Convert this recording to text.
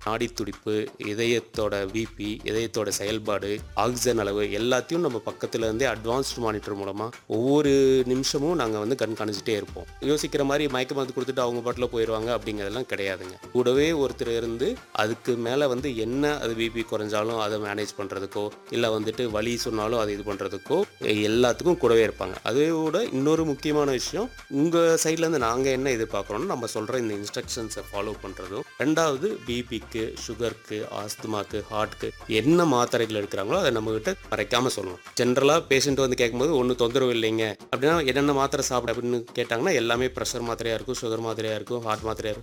நாடி துடிப்பு இதயத்தோட விபி இதயத்தோட செயல்பாடு ஆக்சிஜன் அளவு எல்லாத்தையும் நம்ம பக்கத்துல இருந்தே அட்வான்ஸ்டு மானிட்டர் மூலமா ஒவ்வொரு நிமிஷமும் நாங்க வந்து கண்காணிச்சுட்டே இருப்போம் யோசிக்கிற மாதிரி மயக்க மருந்து கொடுத்துட்டு அவங்க பாட்டில் போயிடுவாங்க அப்படிங்கிறதெல்லாம் கிடையாதுங்க கூடவே ஒருத்தர் இருந்து அதுக்கு மேலே வந்து என்ன அது பிபி குறைஞ்சாலும் அதை மேனேஜ் பண்ணுறதுக்கோ இல்லை வந்துட்டு வலி சொன்னாலும் அதை இது பண்ணுறதுக்கோ எல்லாத்துக்கும் கூடவே இருப்பாங்க அதோட இன்னொரு முக்கியமான விஷயம் உங்கள் சைட்லேருந்து நாங்கள் என்ன எதிர்பார்க்குறோம்னா நம்ம சொல்கிற இந்த இன்ஸ்ட்ரக்ஷன்ஸை ஃபாலோ பண்ணுறதும் ரெண்டாவது பிபிக்கு சுகருக்கு ஆஸ்துமாக்கு ஹார்ட்க்கு என்ன மாத்திரைகள் எடுக்கிறாங்களோ அதை நம்மகிட்ட மறைக்காமல் சொல்லணும் ஜென்ரலாக பேஷண்ட் வந்து கேட்கும்போது ஒன்றும் தொந்தரவு இல்லைங்க அப்படின்னா என்னென்ன மாத்திரை சாப்பிட அப்படின்னு கேட்டாங்கன்னா எல்லாமே ப்ரெஷர் மாத்திரையாக இருக்கும் சுகர் மாத்திரையாக இருக்கும் ஹார்ட் மாத்திரையாக இருக்கும்